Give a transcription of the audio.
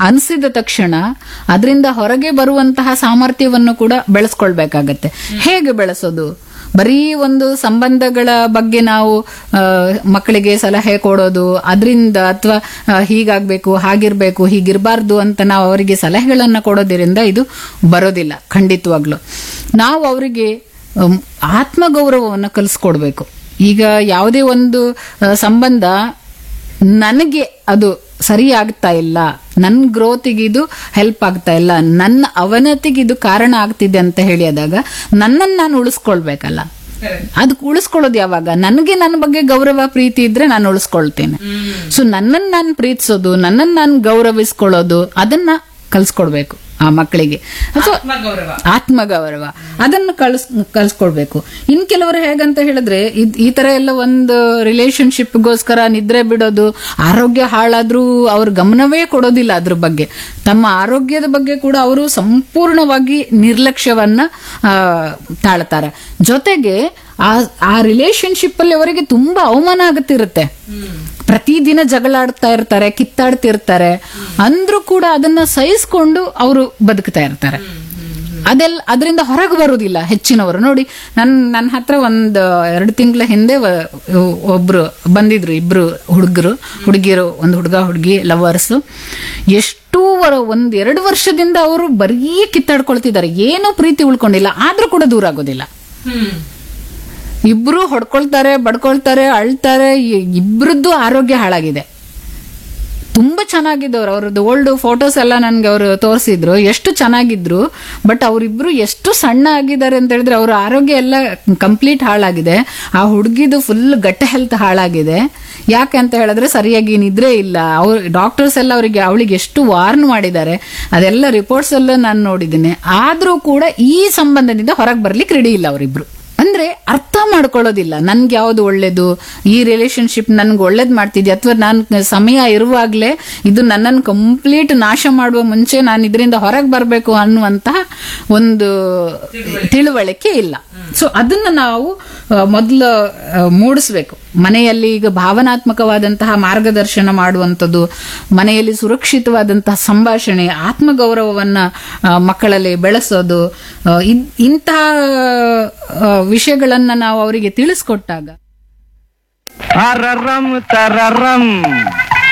ಅನಿಸಿದ ತಕ್ಷಣ ಅದರಿಂದ ಹೊರಗೆ ಬರುವಂತಹ ಸಾಮರ್ಥ್ಯವನ್ನು ಕೂಡ ಬೆಳೆಸ್ಕೊಳ್ಬೇಕಾಗತ್ತೆ ಹೇಗೆ ಬೆಳೆಸೋದು ಬರೀ ಒಂದು ಸಂಬಂಧಗಳ ಬಗ್ಗೆ ನಾವು ಆ, ಮಕ್ಕಳಿಗೆ ಸಲಹೆ ಕೊಡೋದು ಅದರಿಂದ ಅಥವಾ ಹೀಗಾಗ್ಬೇಕು ಹಾಗಿರ್ಬೇಕು ಹೀಗಿರಬಾರ್ದು ಅಂತ ನಾವು ಅವರಿಗೆ ಸಲಹೆಗಳನ್ನ ಕೊಡೋದ್ರಿಂದ ಇದು ಬರೋದಿಲ್ಲ ಖಂಡಿತವಾಗ್ಲು ನಾವು ಅವರಿಗೆ ಅಮ್, ಆತ್ಮಗೌರವವನ್ನು ಕಲಿಸ್ಕೊಡ್ಬೇಕು ಈಗ ಯಾವುದೇ ಒಂದು ಆ, ಸಂಬಂಧ ನನಗೆ ಅದು ಸರಿ ಆಗ್ತಾ ಇಲ್ಲ ನನ್ನ ಗ್ರೋತಿಗೆ ಇದು ಹೆಲ್ಪ್ ಆಗ್ತಾ ಇಲ್ಲ ನನ್ನ ಅವನತಿಗೆ ಇದು ಕಾರಣ ಆಗ್ತಿದೆ ಅಂತ ಹೇಳಿದಾಗ ನನ್ನನ್ನು ನಾನು ಉಳಿಸ್ಕೊಳ್ಬೇಕಲ್ಲ ಅದಕ್ಕೆ ಉಳಿಸ್ಕೊಳ್ಳೋದು ಯಾವಾಗ ನನಗೆ ನನ್ನ ಬಗ್ಗೆ ಗೌರವ ಪ್ರೀತಿ ಇದ್ರೆ ನಾನು ಉಳಿಸ್ಕೊಳ್ತೇನೆ ಸೊ ನನ್ನನ್ನು ನಾನು ಪ್ರೀತಿಸೋದು ನನ್ನನ್ನು ನಾನು ಗೌರವಿಸ್ಕೊಳ್ಳೋದು ಅದನ್ನ ಕಲ್ಸ್ಕೊಡ್ಬೇಕು ಆ ಮಕ್ಕಳಿಗೆ ಅಥವಾ ಆತ್ಮಗೌರವ ಅದನ್ನು ಕಳ್ಸ್ ಕಲ್ಸ್ಕೊಡ್ಬೇಕು ಇನ್ ಕೆಲವರು ಹೇಗಂತ ಹೇಳಿದ್ರೆ ಇದ್- ಈ ತರ ಎಲ್ಲ ಒಂದು ರಿಲೇಶನ್ಶಿಪ್ಗೋಸ್ಕರ ನಿದ್ರೆ ಬಿಡೋದು ಆರೋಗ್ಯ ಹಾಳಾದ್ರೂ ಅವ್ರ ಗಮನವೇ ಕೊಡೋದಿಲ್ಲ ಅದ್ರ ಬಗ್ಗೆ ತಮ್ಮ ಆರೋಗ್ಯದ ಬಗ್ಗೆ ಕೂಡ ಅವರು ಸಂಪೂರ್ಣವಾಗಿ ನಿರ್ಲಕ್ಷ್ಯವನ್ನ ಆ, ತಾಳ್ತಾರೆ ಜೊತೆಗೆ ಆ ಆ ರಿಲೇಶನ್ಶಿಪ್ ಅಲ್ಲಿ ಅವರಿಗೆ ತುಂಬಾ ಅವಮಾನ ಆಗುತ್ತಿರುತ್ತೆ ಪ್ರತಿದಿನ ಜಗಳಾಡ್ತಾ ಇರ್ತಾರೆ ಕಿತ್ತಾಡ್ತಿರ್ತಾರೆ ಅಂದ್ರೂ ಕೂಡ ಅದನ್ನ ಸಹಿಸ್ಕೊಂಡು ಅವರು ಬದುಕ್ತಾ ಇರ್ತಾರೆ ಅದೆಲ್ಲ ಅದರಿಂದ ಹೊರಗೆ ಬರುವುದಿಲ್ಲ ಹೆಚ್ಚಿನವರು ನೋಡಿ ನನ್ ನನ್ನ ಹತ್ರ ಒಂದು ಎರಡು ತಿಂಗಳ ಹಿಂದೆ ವ- ಒಬ್ರು ಬಂದಿದ್ರು ಇಬ್ರು ಹುಡುಗರು ಹುಡುಗಿಯರು ಒಂದು ಹುಡುಗ ಹುಡುಗಿ ಲವರ್ಸ್ ಎಷ್ಟು ವರ ಒಂದ್ ಎರಡು ವರ್ಷದಿಂದ ಅವರು ಬರೀ ಕಿತ್ತಾಡ್ಕೊಳ್ತಿದ್ದಾರೆ ಏನೂ ಪ್ರೀತಿ ಉಳ್ಕೊಂಡಿಲ್ಲ ಆದ್ರೂ ಕೂಡ ದೂರ ಆಗೋದಿಲ್ಲ ಇಬ್ರು ಹೊಡ್ಕೊಳ್ತಾರೆ ಬಡ್ಕೊಳ್ತಾರೆ ಅಳ್ತಾರೆ ಇ- ಇಬ್ರದ್ದು ಆರೋಗ್ಯ ಹಾಳಾಗಿದೆ ತುಂಬಾ ಚೆನ್ನಾಗಿದ್ದವ್ರು ಅವ್ರದ್ದು ಓಲ್ಡ್ ಫೋಟೋಸ್ ಎಲ್ಲ ನನ್ಗೆ ಅವರು ತೋರಿಸಿದ್ರು ಎಷ್ಟು ಚೆನ್ನಾಗಿದ್ರು ಬಟ್ ಅವರಿಬ್ರು ಎಷ್ಟು ಸಣ್ಣ ಆಗಿದ್ದಾರೆ ಅಂತ ಹೇಳಿದ್ರೆ ಅವ್ರ ಆರೋಗ್ಯ ಎಲ್ಲ ಕಂಪ್ಲೀಟ್ ಹಾಳಾಗಿದೆ ಆ ಹುಡುಗಿದು ಫುಲ್ ಗಟ್ಟ ಹೆಲ್ತ್ ಹಾಳಾಗಿದೆ ಯಾಕೆ ಅಂತ ಹೇಳಿದ್ರೆ ಸರಿಯಾಗಿ ನಿದ್ರೆ ಇಲ್ಲ ಅವ್ರ ಡಾಕ್ಟರ್ಸ್ ಎಲ್ಲ ಅವರಿಗೆ ಅವಳಿಗೆ ಎಷ್ಟು ವಾರ್ನ್ ಮಾಡಿದ್ದಾರೆ ಅದೆಲ್ಲ ರಿಪೋರ್ಟ್ಸ್ ಎಲ್ಲ ನಾನು ನೋಡಿದ್ದೀನಿ ಆದ್ರೂ ಕೂಡ ಈ ಸಂಬಂಧದಿಂದ ಹೊರಗೆ ಬರ್ಲಿಕ್ಕೆ ರೆಡಿ ಇಲ್ಲ ಅವರಿಬ್ರು ಅಂದ್ರೆ ಅರ್ಥ ಮಾಡ್ಕೊಳ್ಳೋದಿಲ್ಲ ನನ್ಗೆ ಯಾವ್ದು ಒಳ್ಳೇದು ಈ ರಿಲೇಶನ್ಶಿಪ್ ನನ್ಗೆ ಒಳ್ಳೇದ್ ಮಾಡ್ತಿದ್ಯಾ ಅಥವಾ ನಾನು ಸಮಯ ಇರುವಾಗ್ಲೇ ಇದು ನನ್ನನ್ನು ಕಂಪ್ಲೀಟ್ ನಾಶ ಮಾಡುವ ಮುಂಚೆ ನಾನು ಇದರಿಂದ ಹೊರಗೆ ಬರಬೇಕು ಅನ್ನುವಂತಹ ಒಂದು ತಿಳುವಳಿಕೆ ಇಲ್ಲ ಸೊ ಅದನ್ನ ನಾವು ಆ, ಮೊದಲು ಆ, ಮೂಡಿಸ್ಬೇಕು ಮನೆಯಲ್ಲಿ ಈಗ ಭಾವನಾತ್ಮಕವಾದಂತಹ ಮಾರ್ಗದರ್ಶನ ಮಾಡುವಂಥದ್ದು ಮನೆಯಲ್ಲಿ ಸುರಕ್ಷಿತವಾದಂತಹ ಸಂಭಾಷಣೆ ಆತ್ಮಗೌರವವನ್ನ ಆ, ಮಕ್ಕಳಲ್ಲಿ ಬೆಳೆಸೋದು ಆ, ಇದ್- ಇಂತಹ ಆ, ವಿಷಯಗಳನ್ನ ನಾವು ಅವರಿಗೆ ತಿಳಿಸ್ಕೊಟ್ಟಾಗ ತರರಂ ತರರಂ